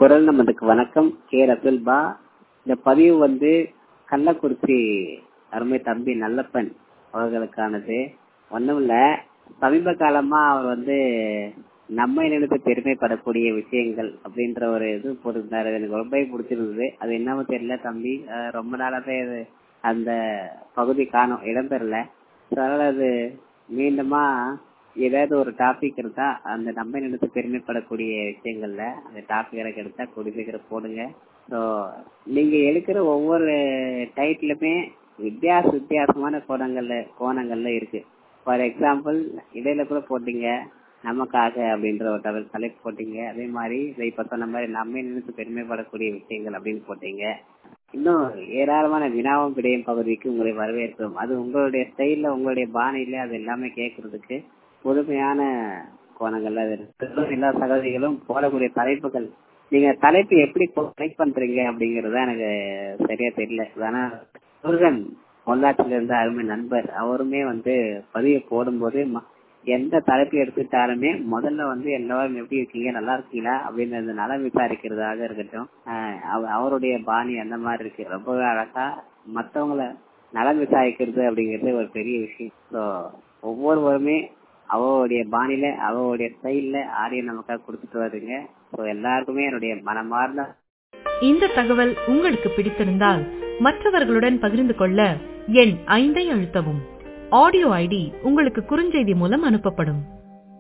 குரல் நமதுக்கு வணக்கம் கே ரசுல்பா இந்த பதிவு வந்து கள்ளக்குறிச்சி அருமை தம்பி நல்லப்பன் அவர்களுக்கானது ஒண்ணும் இல்ல சமீப காலமா அவர் வந்து நம்மை நினைத்து பெருமைப்படக்கூடிய விஷயங்கள் அப்படின்ற ஒரு இது போட்டிருந்தாரு எனக்கு ரொம்ப பிடிச்சிருந்தது அது என்னமோ தெரியல தம்பி அஹ் ரொம்ப நாளாவே அது அந்த பகுதி காணும் இடம்பெறல அதனால அது மீண்டுமா ஏதாவது ஒரு டாபிக் இருந்தா அந்த நம்ம நினைத்து பெருமைப்படக்கூடிய விஷயங்கள்ல அந்த டாபிக் எனக்கு எடுத்தா கூடி சீக்கிரம் போடுங்க ஸோ நீங்க எடுக்கிற ஒவ்வொரு டைட்டிலுமே வித்தியாச வித்தியாசமான கோணங்கள்ல கோணங்கள்ல இருக்கு ஃபார் எக்ஸாம்பிள் இடையில கூட போட்டீங்க நமக்காக அப்படின்ற ஒரு தலை தலைப்பு போட்டீங்க அதே மாதிரி இதை இப்ப சொன்ன மாதிரி நம்ம நினைத்து பெருமைப்படக்கூடிய விஷயங்கள் அப்படின்னு போட்டீங்க இன்னும் ஏராளமான வினாவும் விடையும் பகுதிக்கு உங்களை வரவேற்கிறோம் அது உங்களுடைய ஸ்டைல்ல உங்களுடைய பாணியில அது எல்லாமே கேட்கறதுக்கு புதுமையான கோணங்கள்ல அது இருக்கு எல்லா சகோதரிகளும் போடக்கூடிய தலைப்புகள் நீங்க தலைப்பு எப்படி கனெக்ட் பண்றீங்க அப்படிங்கறது எனக்கு சரியா தெரியல ஆனா முருகன் பொள்ளாச்சியில இருந்த அருமை நண்பர் அவருமே வந்து பதிவு போடும்போது எந்த தலைப்பு எடுத்துட்டாலுமே முதல்ல வந்து எல்லாரும் எப்படி இருக்கீங்க நல்லா இருக்கீங்களா அப்படின்னு அந்த நலம் விசாரிக்கிறதாக இருக்கட்டும் அவருடைய பாணி அந்த மாதிரி இருக்கு ரொம்பவே அழகா மத்தவங்கள நலம் விசாரிக்கிறது அப்படிங்கிறது ஒரு பெரிய விஷயம் ஸோ ஒவ்வொருவருமே அவருடைய பாணியில அவருடைய ஸ்டைல்ல ஆடியோ நமக்காக கொடுத்துட்டு வருங்க ஸோ எல்லாருக்குமே என்னுடைய மனமார்ந்த இந்த தகவல் உங்களுக்கு பிடித்திருந்தால் மற்றவர்களுடன் பகிர்ந்து கொள்ள எண் ஐந்தை அழுத்தவும் ஆடியோ ஐடி உங்களுக்கு குறுஞ்செய்தி மூலம் அனுப்பப்படும்